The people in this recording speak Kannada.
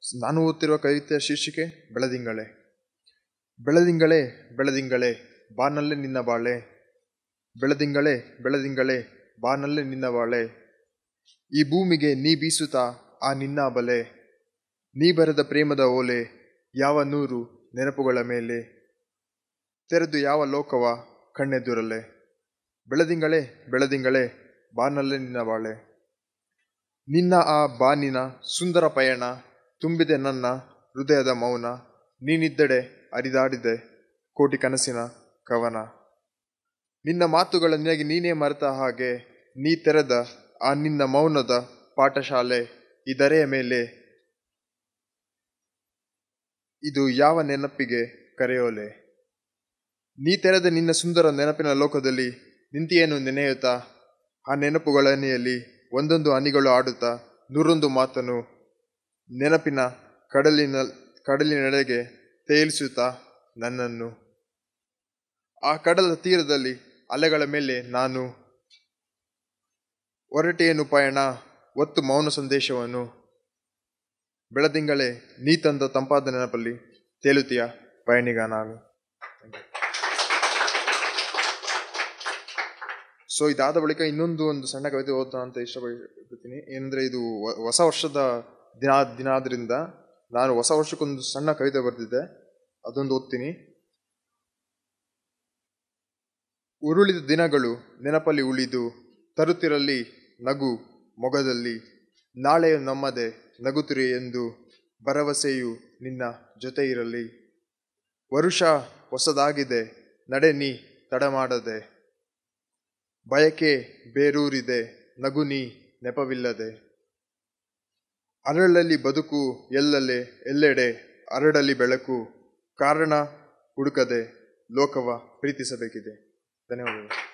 ನಾನು ಓದ್ತಿರುವ ಕವಿತೆಯ ಶೀರ್ಷಿಕೆ ಬೆಳದಿಂಗಳೇ ಬೆಳದಿಂಗಳೇ ಬೆಳದಿಂಗಳೇ ಬಾನಲ್ಲೇ ನಿನ್ನ ಬಾಳೆ ಬೆಳದಿಂಗಳೇ ಬೆಳದಿಂಗಳೇ ಬಾನಲ್ಲೇ ನಿನ್ನ ಬಾಳೆ ಈ ಭೂಮಿಗೆ ನೀ ಬೀಸುತ್ತಾ ಆ ನಿನ್ನ ಬಲೆ ನೀ ಬರೆದ ಪ್ರೇಮದ ಓಲೆ ಯಾವ ನೂರು ನೆನಪುಗಳ ಮೇಲೆ ತೆರೆದು ಯಾವ ಲೋಕವ ಕಣ್ಣೆದುರಲೆ ಬೆಳದಿಂಗಳೇ ಬೆಳದಿಂಗಳೇ ಬಾನಲ್ಲೇ ನಿನ್ನ ಬಾಳೆ ನಿನ್ನ ಆ ಬಾನಿನ ಸುಂದರ ಪಯಣ ತುಂಬಿದೆ ನನ್ನ ಹೃದಯದ ಮೌನ ನೀನಿದ್ದಡೆ ಅರಿದಾಡಿದೆ ಕೋಟಿ ಕನಸಿನ ಕವನ ನಿನ್ನ ಮಾತುಗಳ ನಿನಗೆ ನೀನೇ ಮರೆತ ಹಾಗೆ ನೀ ತೆರೆದ ಆ ನಿನ್ನ ಮೌನದ ಪಾಠಶಾಲೆ ಇದರೆಯ ಮೇಲೆ ಇದು ಯಾವ ನೆನಪಿಗೆ ಕರೆಯೋಲೆ ನೀ ತೆರೆದ ನಿನ್ನ ಸುಂದರ ನೆನಪಿನ ಲೋಕದಲ್ಲಿ ನಿಂತಿಯೇನು ನೆನೆಯುತ್ತಾ ಆ ನೆನಪುಗಳ ಹನಿಯಲ್ಲಿ ಒಂದೊಂದು ಹನಿಗಳು ಆಡುತ್ತಾ ನೂರೊಂದು ಮಾತನು ನೆನಪಿನ ಕಡಲಿನ ಕಡಲಿನೆಡೆಗೆ ತೇಲಿಸುತ್ತಾ ನನ್ನನ್ನು ಆ ಕಡಲ ತೀರದಲ್ಲಿ ಅಲೆಗಳ ಮೇಲೆ ನಾನು ಹೊರಟೇನು ಪಯಣ ಒತ್ತು ಮೌನ ಸಂದೇಶವನ್ನು ಬೆಳದಿಂಗಳೇ ನೀ ತಂದ ತಂಪಾದ ನೆನಪಲ್ಲಿ ತೇಲುತ್ತೀಯ ಪಯಣಿಗ ನಾನು ಸೊ ಇದಾದ ಬಳಿಕ ಇನ್ನೊಂದು ಒಂದು ಸಣ್ಣ ಕವಿತೆ ಓದೋಣ ಅಂತ ಇಷ್ಟಪಡ್ತೀನಿ ಏನಂದ್ರೆ ಇದು ವ- ಹೊಸ ವರ್ಷದ ದಿನ ದಿನ ಆದ್ರಿಂದ ನಾನು ಹೊಸ ವರ್ಷಕ್ಕೊಂದು ಸಣ್ಣ ಕವಿತೆ ಬರೆದಿದ್ದೆ ಅದೊಂದು ಓದ್ತೀನಿ ಉರುಳಿದ ದಿನಗಳು ನೆನಪಲ್ಲಿ ಉಳಿದು ತರುತ್ತಿರಲಿ ನಗು ಮೊಗದಲ್ಲಿ ನಾಳೆಯು ನಮ್ಮದೇ ನಗುತ್ತಿರಿ ಎಂದು ಭರವಸೆಯು ನಿನ್ನ ಜೊತೆ ಇರಲಿ ವರುಷ ಹೊಸದಾಗಿದೆ ನಡೆ ನೀ ತಡ ಮಾಡದೆ ಬಯಕೆ ಬೇರೂರಿದೆ ನಗು ನೀ ನೆಪವಿಲ್ಲದೆ ಅರಳಲ್ಲಿ ಬದುಕು ಎಲ್ಲೆಲ್ಲೆ ಎಲ್ಲೆಡೆ ಅರಳಲಿ ಬೆಳಕು ಕಾರಣ ಹುಡುಕದೆ ಲೋಕವ ಪ್ರೀತಿಸಬೇಕಿದೆ ಧನ್ಯವಾದಗಳು